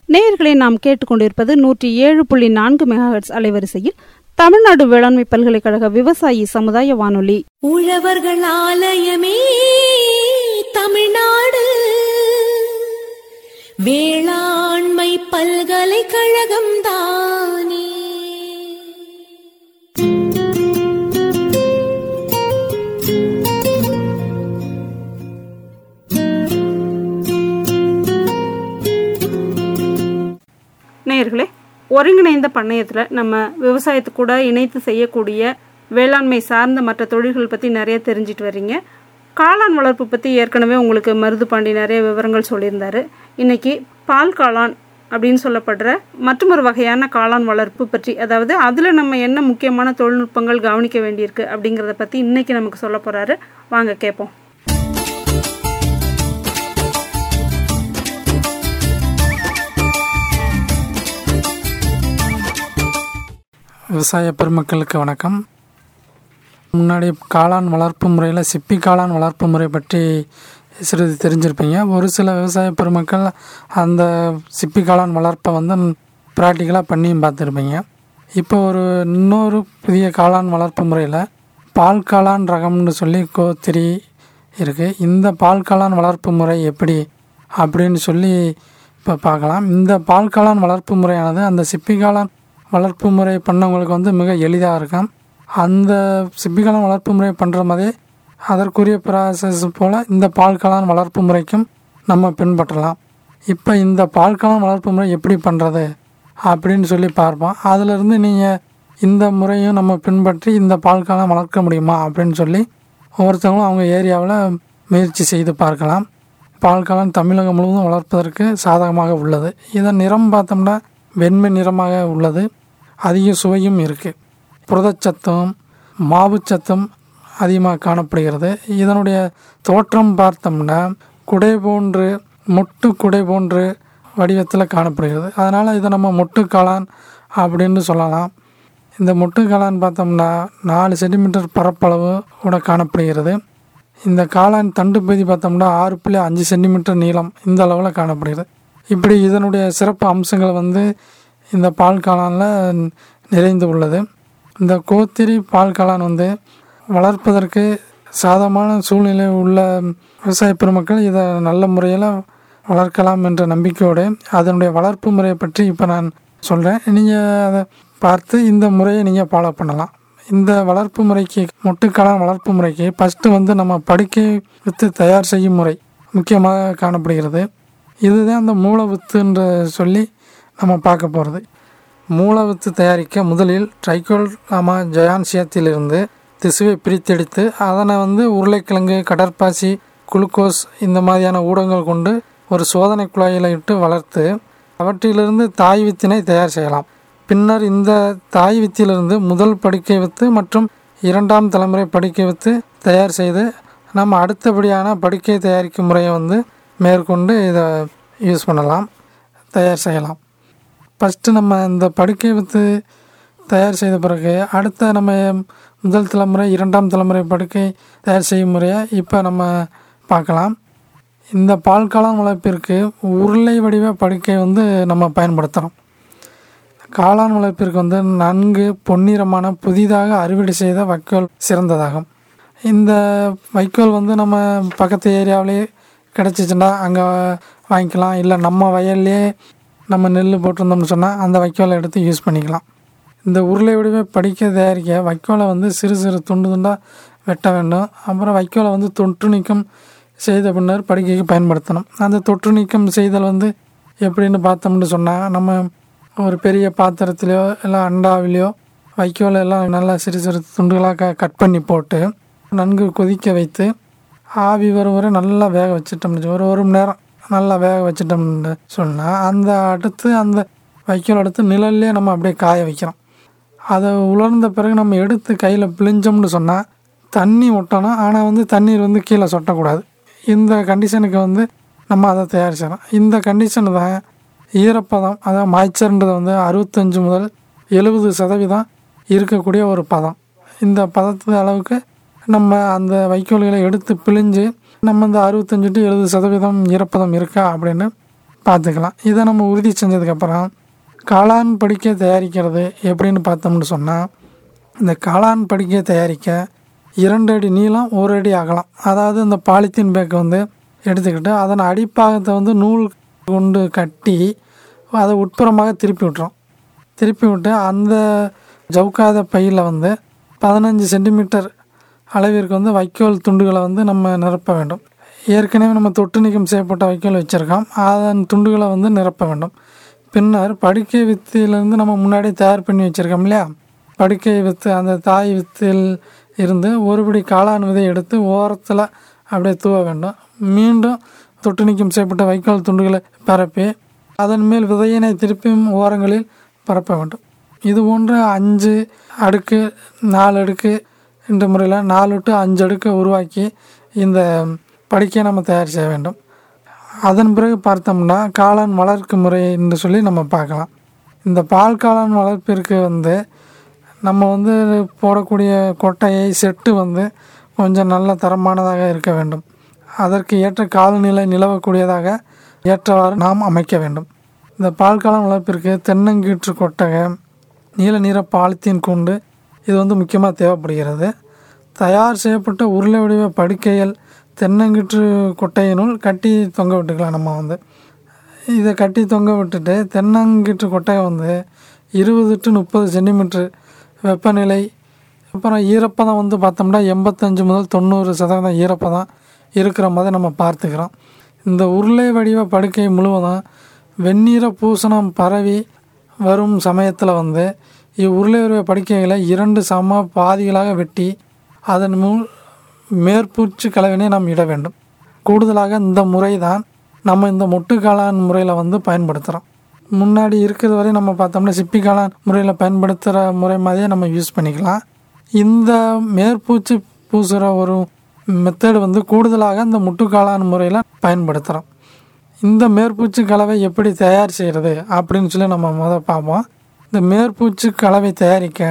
நேயர்களை நாம் கேட்டுக்கொண்டிருப்பது நூற்றி ஏழு புள்ளி நான்கு மெகாஹெட்ஸ் அலைவரிசையில் தமிழ்நாடு வேளாண்மை பல்கலைக்கழக விவசாயி சமுதாய வானொலி உழவர்கள் ஆலயமே தமிழ்நாடு வேளாண்மை பல்கலைக்கழகம் தானே நேயர்களே ஒருங்கிணைந்த பண்ணையத்தில் நம்ம விவசாயத்து கூட இணைத்து செய்யக்கூடிய வேளாண்மை சார்ந்த மற்ற தொழில்கள் பற்றி நிறைய தெரிஞ்சிட்டு வர்றீங்க காளான் வளர்ப்பு பற்றி ஏற்கனவே உங்களுக்கு மருது பாண்டி நிறைய விவரங்கள் சொல்லியிருந்தாரு இன்னைக்கு பால் காளான் அப்படின்னு சொல்லப்படுற மற்றொரு வகையான காளான் வளர்ப்பு பற்றி அதாவது அதில் நம்ம என்ன முக்கியமான தொழில்நுட்பங்கள் கவனிக்க வேண்டியிருக்கு அப்படிங்கிறத பற்றி இன்னைக்கு நமக்கு சொல்ல போகிறாரு வாங்க கேட்போம் விவசாய பெருமக்களுக்கு வணக்கம் முன்னாடி காளான் வளர்ப்பு முறையில் சிப்பி காளான் வளர்ப்பு முறை பற்றி சிறிது தெரிஞ்சிருப்பீங்க ஒரு சில விவசாய பெருமக்கள் அந்த சிப்பி காளான் வளர்ப்பை வந்து ப்ராக்டிக்கலாக பண்ணியும் பார்த்துருப்பீங்க இப்போ ஒரு இன்னொரு புதிய காளான் வளர்ப்பு முறையில் பால் காளான் ரகம்னு சொல்லி கோத்திரி இருக்குது இந்த பால் காளான் வளர்ப்பு முறை எப்படி அப்படின்னு சொல்லி இப்போ பார்க்கலாம் இந்த பால் காளான் வளர்ப்பு முறையானது அந்த சிப்பி காளான் வளர்ப்பு முறை பண்ணவங்களுக்கு வந்து மிக எளிதாக இருக்கும் அந்த சிப்பி காளான் வளர்ப்பு முறை பண்ணுற மாதிரியே அதற்குரிய ப்ராசஸ் போல் இந்த பால் காளான் வளர்ப்பு முறைக்கும் நம்ம பின்பற்றலாம் இப்போ இந்த பால் காளான் வளர்ப்பு முறை எப்படி பண்ணுறது அப்படின்னு சொல்லி பார்ப்போம் அதிலிருந்து நீங்கள் இந்த முறையும் நம்ம பின்பற்றி இந்த பால் காளான் வளர்க்க முடியுமா அப்படின்னு சொல்லி ஒவ்வொருத்தவங்களும் அவங்க ஏரியாவில் முயற்சி செய்து பார்க்கலாம் பால் காளான் தமிழகம் முழுவதும் வளர்ப்பதற்கு சாதகமாக உள்ளது இதன் நிறம் பார்த்தோம்னா வெண்மை நிறமாக உள்ளது அதிக சுவையும் இருக்குது புரதச்சத்தும் மாவுச்சத்தும் அதிகமாக காணப்படுகிறது இதனுடைய தோற்றம் பார்த்தோம்னா குடை போன்று மொட்டு குடை போன்று வடிவத்தில் காணப்படுகிறது அதனால் இதை நம்ம மொட்டு காளான் அப்படின்னு சொல்லலாம் இந்த மொட்டு காளான் பார்த்தோம்னா நாலு சென்டிமீட்டர் பரப்பளவு கூட காணப்படுகிறது இந்த காளான் தண்டு பகுதி பார்த்தோம்னா ஆறு புள்ளி அஞ்சு சென்டிமீட்டர் நீளம் இந்த அளவில் காணப்படுகிறது இப்படி இதனுடைய சிறப்பு அம்சங்கள் வந்து இந்த பால் காளானில் நிறைந்து உள்ளது இந்த கோத்திரி பால் காளான் வந்து வளர்ப்பதற்கு சாதகமான சூழ்நிலை உள்ள விவசாய பெருமக்கள் இதை நல்ல முறையில் வளர்க்கலாம் என்ற நம்பிக்கையோடு அதனுடைய வளர்ப்பு முறையை பற்றி இப்போ நான் சொல்கிறேன் நீங்கள் அதை பார்த்து இந்த முறையை நீங்கள் ஃபாலோ பண்ணலாம் இந்த வளர்ப்பு முறைக்கு மொட்டுக்காளான் வளர்ப்பு முறைக்கு ஃபஸ்ட்டு வந்து நம்ம படுக்கை வித்து தயார் செய்யும் முறை முக்கியமாக காணப்படுகிறது இதுதான் அந்த மூல வித்துன்ற சொல்லி நம்ம பார்க்க போகிறது மூல வித்து தயாரிக்க முதலில் ட்ரைகோல்ராமா ஜயான்சியத்திலிருந்து திசுவை பிரித்தெடுத்து அதனை வந்து உருளைக்கிழங்கு கடற்பாசி குளுக்கோஸ் இந்த மாதிரியான ஊடகங்கள் கொண்டு ஒரு சோதனை குழாயில் இட்டு வளர்த்து அவற்றிலிருந்து தாய் வித்தினை தயார் செய்யலாம் பின்னர் இந்த தாய் வித்திலிருந்து முதல் படுக்கை வித்து மற்றும் இரண்டாம் தலைமுறை படுக்கை வித்து தயார் செய்து நம்ம அடுத்தபடியான படுக்கை தயாரிக்கும் முறையை வந்து மேற்கொண்டு இதை யூஸ் பண்ணலாம் தயார் செய்யலாம் ஃபஸ்ட்டு நம்ம இந்த படுக்கை வித்து தயார் செய்த பிறகு அடுத்த நம்ம முதல் தலைமுறை இரண்டாம் தலைமுறை படுக்கை தயார் செய்யும் முறையை இப்போ நம்ம பார்க்கலாம் இந்த பால் காளான் வளர்ப்பிற்கு உருளை வடிவ படுக்கை வந்து நம்ம பயன்படுத்துகிறோம் காளான் வளர்ப்பிற்கு வந்து நன்கு பொன்னிறமான புதிதாக அறுவடை செய்த வைக்கோல் சிறந்ததாகும் இந்த வைக்கோல் வந்து நம்ம பக்கத்து ஏரியாவிலே கிடச்சிச்சின்னா அங்கே வாங்கிக்கலாம் இல்லை நம்ம வயல்லையே நம்ம நெல் போட்டிருந்தோம்னு சொன்னால் அந்த வைக்கோலை எடுத்து யூஸ் பண்ணிக்கலாம் இந்த உருளை வடிவ படிக்க தயாரிக்க வைக்கோலை வந்து சிறு சிறு துண்டு துண்டாக வெட்ட வேண்டும் அப்புறம் வைக்கோலை வந்து தொற்று நீக்கம் செய்த பின்னர் படுக்கைக்கு பயன்படுத்தணும் அந்த தொற்று நீக்கம் செய்தல் வந்து எப்படின்னு பார்த்தோம்னு சொன்னால் நம்ம ஒரு பெரிய பாத்திரத்திலையோ இல்லை அண்டாவிலையோ வைக்கோலை எல்லாம் நல்லா சிறு சிறு துண்டுகளாக க கட் பண்ணி போட்டு நன்கு கொதிக்க வைத்து ஆவி வரும் வரை நல்லா வேக வச்சிட்டோம்னு வச்சு- ஒரு ஒரு மணி நேரம் நல்லா வேக வச்சிட்டோம்னு சொன்னால் அந்த அடுத்து அந்த வைக்கோல் எடுத்து நிழல்லே நம்ம அப்படியே காய வைக்கிறோம் அதை உலர்ந்த பிறகு நம்ம எடுத்து கையில் பிழிஞ்சோம்னு சொன்னால் தண்ணி ஒட்டணும் ஆனால் வந்து தண்ணீர் வந்து கீழே சொட்டக்கூடாது இந்த கண்டிஷனுக்கு வந்து நம்ம அதை தயார் செய்யணும் இந்த கண்டிஷன் தான் ஈரப்பதம் அதாவது மாய்ச்சர்ன்றது வந்து அறுபத்தஞ்சு முதல் எழுபது சதவீதம் இருக்கக்கூடிய ஒரு பதம் இந்த பதத்து அளவுக்கு நம்ம அந்த வைக்கோல்களை எடுத்து பிழிஞ்சு நம்ம இந்த அறுபத்தஞ்சு டு எழுபது சதவீதம் ஈரப்பதம் இருக்கா அப்படின்னு பார்த்துக்கலாம் இதை நம்ம உறுதி செஞ்சதுக்கப்புறம் காளான் படிக்க தயாரிக்கிறது எப்படின்னு பார்த்தோம்னு சொன்னால் இந்த காளான் படிக்க தயாரிக்க இரண்டு அடி நீளம் ஒரு அடி அகலம் அதாவது இந்த பாலித்தீன் பேக்கை வந்து எடுத்துக்கிட்டு அதன் அடிப்பாகத்தை வந்து நூல் கொண்டு கட்டி அதை உட்புறமாக திருப்பி விட்டுறோம் திருப்பி விட்டு அந்த ஜவுக்காத பையில் வந்து பதினஞ்சு சென்டிமீட்டர் அளவிற்கு வந்து வைக்கோல் துண்டுகளை வந்து நம்ம நிரப்ப வேண்டும் ஏற்கனவே நம்ம தொட்டு நீக்கம் செய்யப்பட்ட வைக்கோல் வச்சுருக்கோம் அதன் துண்டுகளை வந்து நிரப்ப வேண்டும் பின்னர் படுக்கை வித்தியிலேருந்து நம்ம முன்னாடி தயார் பண்ணி வச்சுருக்கோம் இல்லையா படுக்கை வித்து அந்த தாய் வித்தில் இருந்து ஒரு பிடி காளான் விதை எடுத்து ஓரத்தில் அப்படியே தூவ வேண்டும் மீண்டும் தொட்டு நீக்கம் செய்யப்பட்ட வைக்கோல் துண்டுகளை பரப்பி அதன் மேல் விதையினை திருப்பியும் ஓரங்களில் பரப்ப வேண்டும் இது போன்ற அஞ்சு அடுக்கு நாலு அடுக்கு என்ற முறையில் நாலு டு அஞ்சு அடுக்கை உருவாக்கி இந்த படிக்கை நம்ம தயார் செய்ய வேண்டும் அதன் பிறகு பார்த்தோம்னா காளான் வளர்க்கும் முறை என்று சொல்லி நம்ம பார்க்கலாம் இந்த பால் காளான் வளர்ப்பிற்கு வந்து நம்ம வந்து போடக்கூடிய கொட்டையை செட்டு வந்து கொஞ்சம் நல்ல தரமானதாக இருக்க வேண்டும் அதற்கு ஏற்ற காலநிலை நிலவக்கூடியதாக ஏற்றவாறு நாம் அமைக்க வேண்டும் இந்த பால் காளான் வளர்ப்பிற்கு தென்னங்கீற்று கொட்டகை நீல நிற பாலித்தீன் கூண்டு இது வந்து முக்கியமாக தேவைப்படுகிறது தயார் செய்யப்பட்ட உருளை வடிவ படுக்கைகள் தென்னங்கீற்று கொட்டையினுள் கட்டி தொங்க விட்டுக்கலாம் நம்ம வந்து இதை கட்டி தொங்க விட்டுட்டு தென்னங்கீற்று கொட்டகை வந்து இருபது டு முப்பது சென்டிமீட்ரு வெப்பநிலை அப்புறம் ஈரப்பதம் வந்து பார்த்தோம்னா எண்பத்தஞ்சு முதல் தொண்ணூறு சதவீதம் ஈரப்பதம் இருக்கிற மாதிரி நம்ம பார்த்துக்கிறோம் இந்த உருளை வடிவ படுக்கை முழுவதும் வெந்நீர பூசணம் பரவி வரும் சமயத்தில் வந்து இவ்வுருளை வடிவ படுக்கைகளை இரண்டு சம பாதிகளாக வெட்டி அதன் முன் மேற்பூச்சு கலவினை நாம் இட வேண்டும் கூடுதலாக இந்த முறை தான் நம்ம இந்த மொட்டு காளான் முறையில் வந்து பயன்படுத்துகிறோம் முன்னாடி இருக்கிறது வரை நம்ம பார்த்தோம்னா சிப்பி காளான் முறையில் பயன்படுத்துகிற முறை மாதிரியே நம்ம யூஸ் பண்ணிக்கலாம் இந்த மேற்பூச்சு பூசுகிற ஒரு மெத்தடு வந்து கூடுதலாக இந்த முட்டு காளான் முறையில் பயன்படுத்துகிறோம் இந்த மேற்பூச்சு கலவை எப்படி தயார் செய்கிறது அப்படின்னு சொல்லி நம்ம முதல் பார்ப்போம் இந்த மேற்பூச்சு கலவை தயாரிக்க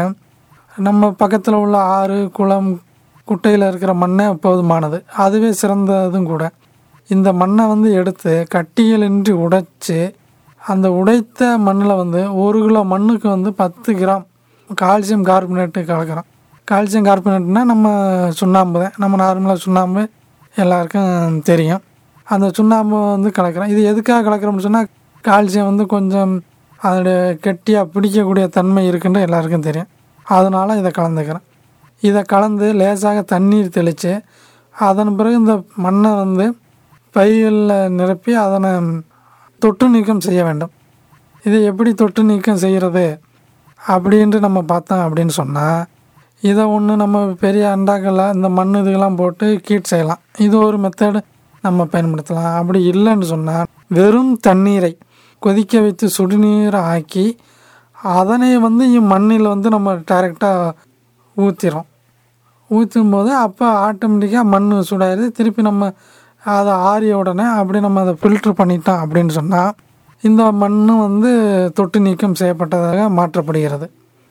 நம்ம பக்கத்தில் உள்ள ஆறு குளம் குட்டையில் இருக்கிற மண்ணே போதுமானது அதுவே சிறந்ததும் கூட இந்த மண்ணை வந்து எடுத்து கட்டிகளின்றி உடைச்சி அந்த உடைத்த மண்ணில் வந்து ஒரு கிலோ மண்ணுக்கு வந்து பத்து கிராம் கால்சியம் கார்பனேட்டு கலக்கிறோம் கால்சியம் கார்பனேட்னா நம்ம சுண்ணாம்பு தான் நம்ம நார்மலாக சுண்ணாம்பு எல்லாருக்கும் தெரியும் அந்த சுண்ணாம்பு வந்து கலக்கிறோம் இது எதுக்காக கலக்கிறோம்னு சொன்னால் கால்சியம் வந்து கொஞ்சம் அதோடைய கெட்டியாக பிடிக்கக்கூடிய தன்மை இருக்குன்னு எல்லாருக்கும் தெரியும் அதனால் இதை கலந்துக்கிறேன் இதை கலந்து லேசாக தண்ணீர் தெளித்து அதன் பிறகு இந்த மண்ணை வந்து பைகளில் நிரப்பி அதனை தொட்டு நீக்கம் செய்ய வேண்டும் இதை எப்படி தொட்டு நீக்கம் செய்கிறது அப்படின்ட்டு நம்ம பார்த்தோம் அப்படின்னு சொன்னால் இதை ஒன்று நம்ம பெரிய அண்டாக்களில் இந்த மண் இதுக்கெல்லாம் போட்டு கீட் செய்யலாம் இது ஒரு மெத்தடு நம்ம பயன்படுத்தலாம் அப்படி இல்லைன்னு சொன்னால் வெறும் தண்ணீரை கொதிக்க வைத்து சுடுநீரை ஆக்கி அதனை வந்து மண்ணில் வந்து நம்ம டைரெக்டாக ஊற்றிடும் ஊற்றும் போது அப்போ ஆட்டோமேட்டிக்காக மண் சூடாயிருது திருப்பி நம்ம அதை ஆறிய உடனே அப்படி நம்ம அதை ஃபில்ட்ரு பண்ணிட்டோம் அப்படின்னு சொன்னால் இந்த மண் வந்து தொட்டு நீக்கம் செய்யப்பட்டதாக மாற்றப்படுகிறது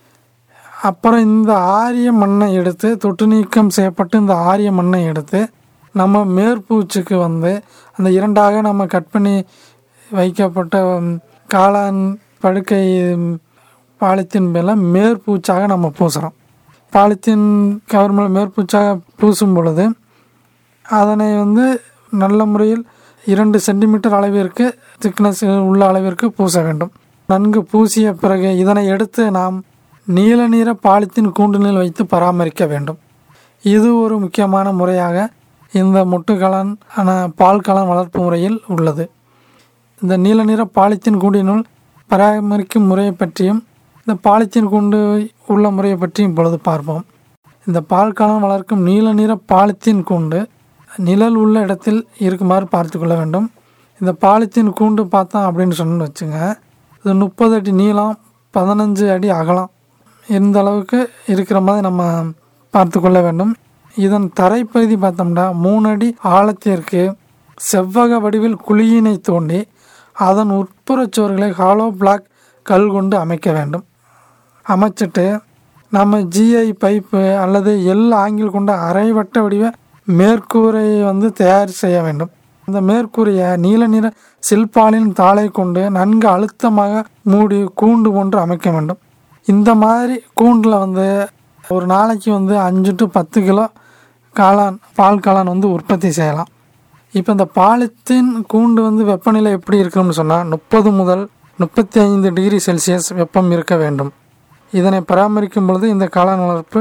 அப்புறம் இந்த ஆரிய மண்ணை எடுத்து தொட்டு நீக்கம் செய்யப்பட்டு இந்த ஆரிய மண்ணை எடுத்து நம்ம மேற்பூச்சுக்கு வந்து அந்த இரண்டாக நம்ம கட் பண்ணி வைக்கப்பட்ட ம், காளான் படுக்கை ம், பாலித்தீன் மேலே மேற்பூச்சாக நம்ம பூசுகிறோம் பாலித்தீன் கவர் மேலே மேற்பூச்சாக பூசும் பொழுது அதனை வந்து நல்ல முறையில் இரண்டு சென்டிமீட்டர் அளவிற்கு திக்னஸ் உள்ள அளவிற்கு பூச வேண்டும் நன்கு பூசிய பிறகு இதனை எடுத்து நாம் நீல நிற பாலித்தீன் கூண்டினில் வைத்து பராமரிக்க வேண்டும் இது ஒரு முக்கியமான முறையாக இந்த முட்டுக்கலன் ஆன பால் கலன் வளர்ப்பு முறையில் உள்ளது இந்த நீல நிற பாலித்தீன் கூண்டினுள் பராமரிக்கும் முறையை பற்றியும் இந்த பாலித்தீன் கூண்டு உள்ள முறையை பற்றியும் இப்பொழுது பார்ப்போம் இந்த பால் காளான் வளர்க்கும் நீல நிற பாலித்தீன் கூண்டு நிழல் உள்ள இடத்தில் இருக்குமாறு பார்த்து கொள்ள வேண்டும் இந்த பாலித்தீன் கூண்டு பார்த்தோம் அப்படின்னு சொன்னு வச்சுங்க இது முப்பது அடி நீளம் பதினஞ்சு அடி அகலம் இந்த அளவுக்கு இருக்கிற மாதிரி நம்ம பார்த்து கொள்ள வேண்டும் இதன் தரைப்பகுதி பார்த்தோம்னா மூணு அடி ஆழத்திற்கு செவ்வக வடிவில் குழியினை தோண்டி அதன் உட்புறச் சுவர்களை ஹாலோ பிளாக் கல் கொண்டு அமைக்க வேண்டும் அமைச்சிட்டு நம்ம ஜிஐ பைப்பு அல்லது எல் ஆங்கில் கொண்ட அரைவட்ட வடிவ மேற்கூரை வந்து தயார் செய்ய வேண்டும் இந்த மேற்கூறிய நீல நிற சில்பாலின் தாளை கொண்டு நன்கு அழுத்தமாக மூடி கூண்டு ஒன்று அமைக்க வேண்டும் இந்த மாதிரி கூண்டில் வந்து ஒரு நாளைக்கு வந்து அஞ்சு டு பத்து கிலோ காளான் பால் காளான் வந்து உற்பத்தி செய்யலாம் இப்போ இந்த பாலித்தீன் கூண்டு வந்து வெப்பநிலை எப்படி இருக்கணும்னு சொன்னால் முப்பது முதல் முப்பத்தி ஐந்து டிகிரி செல்சியஸ் வெப்பம் இருக்க வேண்டும் இதனை பராமரிக்கும் பொழுது இந்த காளான் வளர்ப்பு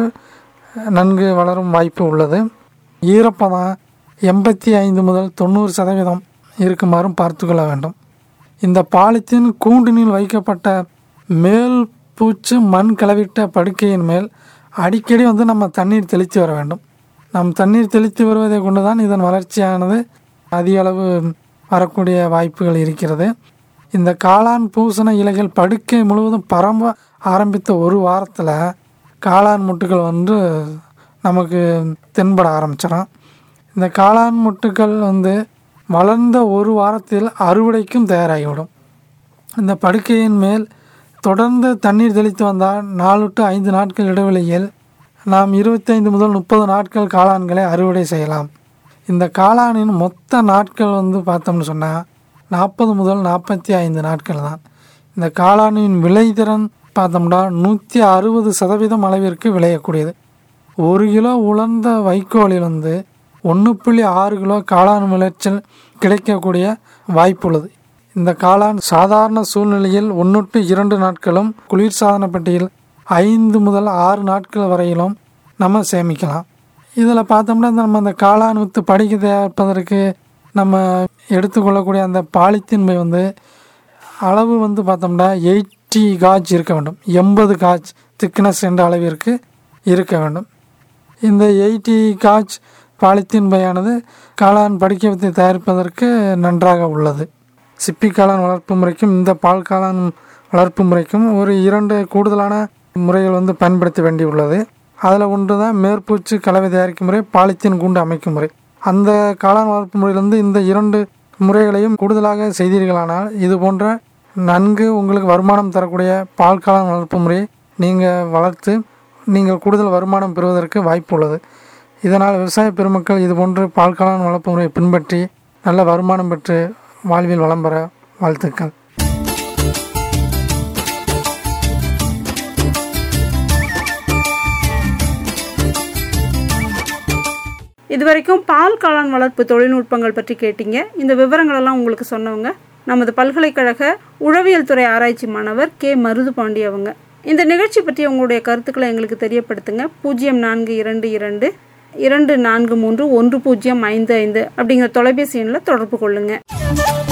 நன்கு வளரும் வாய்ப்பு உள்ளது ஈரப்பதம் எண்பத்தி ஐந்து முதல் தொண்ணூறு சதவீதம் இருக்குமாறும் பார்த்துக்கொள்ள வேண்டும் இந்த பாலித்தீன் கூண்டினில் வைக்கப்பட்ட மேல் பூச்சு மண் கலவிட்ட படுக்கையின் மேல் அடிக்கடி வந்து நம்ம தண்ணீர் தெளித்து வர வேண்டும் நம் தண்ணீர் தெளித்து வருவதை கொண்டு தான் இதன் வளர்ச்சியானது அதிக அளவு வரக்கூடிய வாய்ப்புகள் இருக்கிறது இந்த காளான் பூசண இலைகள் படுக்கை முழுவதும் பரம்ப ஆரம்பித்த ஒரு வாரத்தில் காளான் முட்டுகள் வந்து நமக்கு தென்பட ஆரம்பிச்சிடும் இந்த காளான் முட்டுகள் வந்து வளர்ந்த ஒரு வாரத்தில் அறுவடைக்கும் தயாராகிவிடும் இந்த படுக்கையின் மேல் தொடர்ந்து தண்ணீர் தெளித்து வந்தால் நாலு டு ஐந்து நாட்கள் இடைவெளியில் நாம் இருபத்தைந்து முதல் முப்பது நாட்கள் காளான்களை அறுவடை செய்யலாம் இந்த காளானின் மொத்த நாட்கள் வந்து பார்த்தோம்னு சொன்னால் நாற்பது முதல் நாற்பத்தி ஐந்து நாட்கள் தான் இந்த காளானின் விளைதிறன் பார்த்தோம்னா நூற்றி அறுபது சதவீதம் அளவிற்கு விளையக்கூடியது ஒரு கிலோ உலர்ந்த வைக்கோலில் வந்து ஒன்று புள்ளி ஆறு கிலோ காளான் விளைச்சல் கிடைக்கக்கூடிய வாய்ப்புள்ளது இந்த காளான் சாதாரண சூழ்நிலையில் ஒன்று டு இரண்டு நாட்களும் குளிர்சாதன பெட்டியில் ஐந்து முதல் ஆறு நாட்கள் வரையிலும் நம்ம சேமிக்கலாம் இதில் பார்த்தோம்னா இந்த நம்ம அந்த காளான் வித்து படிக்க தயாரிப்பதற்கு நம்ம எடுத்துக்கொள்ளக்கூடிய அந்த பாலித்தீன் பை வந்து அளவு வந்து பார்த்தோம்னா எயிட்டி காஜ் இருக்க வேண்டும் எண்பது காஜ் திக்னஸ் என்ற அளவிற்கு இருக்க வேண்டும் இந்த எயிட்டி காஜ் பாலித்தீன் பையானது காளான் படிக்க வித்தை தயாரிப்பதற்கு நன்றாக உள்ளது சிப்பி காளான் வளர்ப்பு முறைக்கும் இந்த பால் காளான் வளர்ப்பு முறைக்கும் ஒரு இரண்டு கூடுதலான முறைகள் வந்து பயன்படுத்த வேண்டியுள்ளது அதில் ஒன்று தான் மேற்பூச்சு கலவை தயாரிக்கும் முறை பாலித்தீன் கூண்டு அமைக்கும் முறை அந்த காளான் வளர்ப்பு முறையிலிருந்து இந்த இரண்டு முறைகளையும் கூடுதலாக செய்தீர்களானால் இது போன்ற நன்கு உங்களுக்கு வருமானம் தரக்கூடிய பால் காளான் வளர்ப்பு முறையை நீங்கள் வளர்த்து நீங்கள் கூடுதல் வருமானம் பெறுவதற்கு வாய்ப்பு உள்ளது இதனால் விவசாய பெருமக்கள் இது போன்று பால் காளான் வளர்ப்பு முறையை பின்பற்றி நல்ல வருமானம் பெற்று வாழ்வில் வளம் பெற வாழ்த்துக்கள் இதுவரைக்கும் பால் காளான் வளர்ப்பு தொழில்நுட்பங்கள் பற்றி கேட்டீங்க இந்த விவரங்களெல்லாம் உங்களுக்கு சொன்னவங்க நமது பல்கலைக்கழக உழவியல் துறை ஆராய்ச்சி மாணவர் கே மருது பாண்டி அவங்க இந்த நிகழ்ச்சி பற்றி உங்களுடைய கருத்துக்களை எங்களுக்கு தெரியப்படுத்துங்க பூஜ்ஜியம் நான்கு இரண்டு இரண்டு இரண்டு நான்கு மூன்று ஒன்று பூஜ்ஜியம் ஐந்து ஐந்து அப்படிங்கிற தொலைபேசி எண்ணில் தொடர்பு கொள்ளுங்கள்